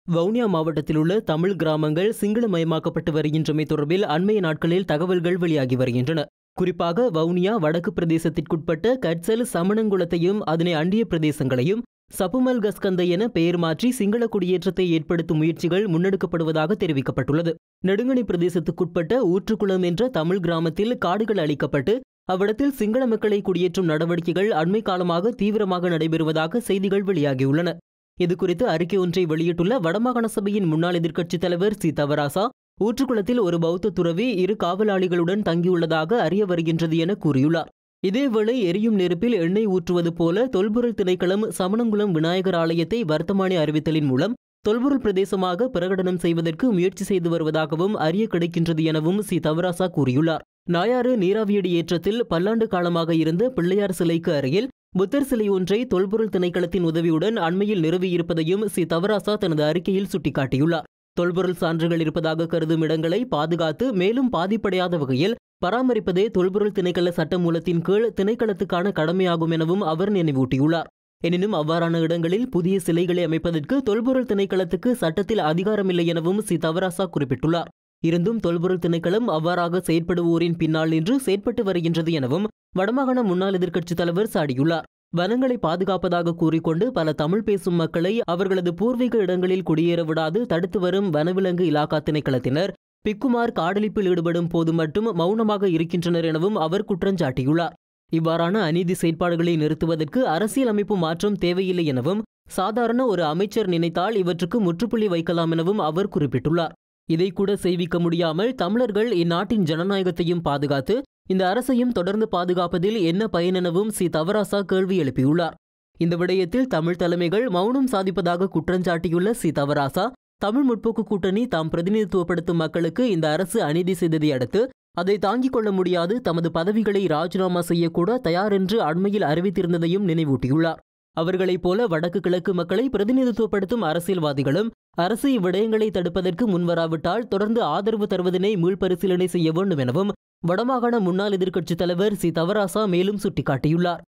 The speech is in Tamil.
வவுனியா மாவட்டத்தில் உள்ள தமிழ் கிராமங்கள் சிங்களமயமாக்கப்பட்டு வருகின்றமை தொடர்பில் அண்மைய நாட்களில் தகவல்கள் வெளியாகி வருகின்றன குறிப்பாக வவுனியா வடக்கு பிரதேசத்திற்குட்பட்ட கட்சல் சமணங்குளத்தையும் அதனை அண்டிய பிரதேசங்களையும் சப்புமல் கஸ்கந்த என பெயர் மாற்றி சிங்கள குடியேற்றத்தை ஏற்படுத்தும் முயற்சிகள் முன்னெடுக்கப்படுவதாக தெரிவிக்கப்பட்டுள்ளது நெடுங்கணி பிரதேசத்துக்குட்பட்ட ஊற்றுக்குளம் என்ற தமிழ் கிராமத்தில் காடுகள் அளிக்கப்பட்டு அவ்விடத்தில் சிங்கள மக்களை குடியேற்றும் நடவடிக்கைகள் அண்மை காலமாக தீவிரமாக நடைபெறுவதாக செய்திகள் வெளியாகியுள்ளன இதுகுறித்து அறிக்கை ஒன்றை வெளியிட்டுள்ள வடமாகாண சபையின் முன்னாள் எதிர்க்கட்சித் தலைவர் சி தவராசா ஊற்றுக்குளத்தில் ஒரு பௌத்த துறவி இரு காவலாளிகளுடன் தங்கியுள்ளதாக அறிய வருகின்றது என கூறியுள்ளார் இதேவேளை எரியும் நெருப்பில் எண்ணெய் ஊற்றுவது போல தொல்பொருள் திணைக்களம் சமணங்குளம் விநாயகர் ஆலயத்தை வர்த்தமானி அறிவித்தலின் மூலம் தொல்பொருள் பிரதேசமாக பிரகடனம் செய்வதற்கு முயற்சி செய்து வருவதாகவும் அறிய கிடைக்கின்றது எனவும் சி தவராசா கூறியுள்ளார் நாயாறு நீராவியடி ஏற்றத்தில் பல்லாண்டு காலமாக இருந்த பிள்ளையார் சிலைக்கு அருகில் புத்தர் சிலை ஒன்றை தொல்பொருள் திணைக்களத்தின் உதவியுடன் அண்மையில் நிறுவியிருப்பதையும் சி தவராசா தனது அறிக்கையில் சுட்டிக்காட்டியுள்ளார் தொல்பொருள் சான்றுகள் இருப்பதாக கருதும் இடங்களை பாதுகாத்து மேலும் பாதிப்படையாத வகையில் பராமரிப்பதே தொல்பொருள் திணைக்கள சட்டமூலத்தின் கீழ் திணைக்களத்துக்கான கடமையாகும் எனவும் அவர் நினைவூட்டியுள்ளார் எனினும் அவ்வாறான இடங்களில் புதிய சிலைகளை அமைப்பதற்கு தொல்பொருள் திணைக்களத்துக்கு சட்டத்தில் அதிகாரமில்லை எனவும் சி தவராசா குறிப்பிட்டுள்ளார் இருந்தும் தொல்பொருள் திணைக்களம் அவ்வாறாக செயற்படுவோரின் பின்னால் நின்று செயற்பட்டு வருகின்றது எனவும் வடமாகாண முன்னாள் எதிர்க்கட்சித் தலைவர் சாடியுள்ளார் வனங்களை பாதுகாப்பதாக கூறிக்கொண்டு பல தமிழ் பேசும் மக்களை அவர்களது பூர்வீக இடங்களில் குடியேற விடாது தடுத்து வரும் வனவிலங்கு இலாக்கா திணைக்களத்தினர் பிக்குமார் காடலிப்பில் ஈடுபடும் போது மட்டும் மௌனமாக இருக்கின்றனர் எனவும் அவர் குற்றஞ்சாட்டியுள்ளார் இவ்வாறான அநீதி செயற்பாடுகளை நிறுத்துவதற்கு அரசியல் அமைப்பு மாற்றம் தேவையில்லை எனவும் சாதாரண ஒரு அமைச்சர் நினைத்தால் இவற்றுக்கு முற்றுப்புள்ளி வைக்கலாம் எனவும் அவர் குறிப்பிட்டுள்ளார் இதை கூட செய்விக்க முடியாமல் தமிழர்கள் இந்நாட்டின் ஜனநாயகத்தையும் பாதுகாத்து இந்த அரசையும் தொடர்ந்து பாதுகாப்பதில் என்ன பயன் எனவும் சி தவராசா கேள்வி எழுப்பியுள்ளார் இந்த விடயத்தில் தமிழ் தலைமைகள் மௌனம் சாதிப்பதாக குற்றஞ்சாட்டியுள்ள சி தவராசா தமிழ் முற்போக்கு கூட்டணி தாம் பிரதிநிதித்துவப்படுத்தும் மக்களுக்கு இந்த அரசு அநீதி செய்ததை அடுத்து அதை தாங்கிக் கொள்ள முடியாது தமது பதவிகளை ராஜினாமா செய்யக்கூட தயார் என்று அண்மையில் அறிவித்திருந்ததையும் நினைவூட்டியுள்ளார் அவர்களைப் போல வடக்கு கிழக்கு மக்களை பிரதிநிதித்துவப்படுத்தும் அரசியல்வாதிகளும் அரசு இவ்விடயங்களை தடுப்பதற்கு முன்வராவிட்டால் தொடர்ந்து ஆதரவு தருவதனை மீள்பரிசீலனை செய்ய வேண்டும் எனவும் வடமாகாண முன்னாள் எதிர்க்கட்சித் தலைவர் சி தவராசா மேலும் சுட்டிக்காட்டியுள்ளார்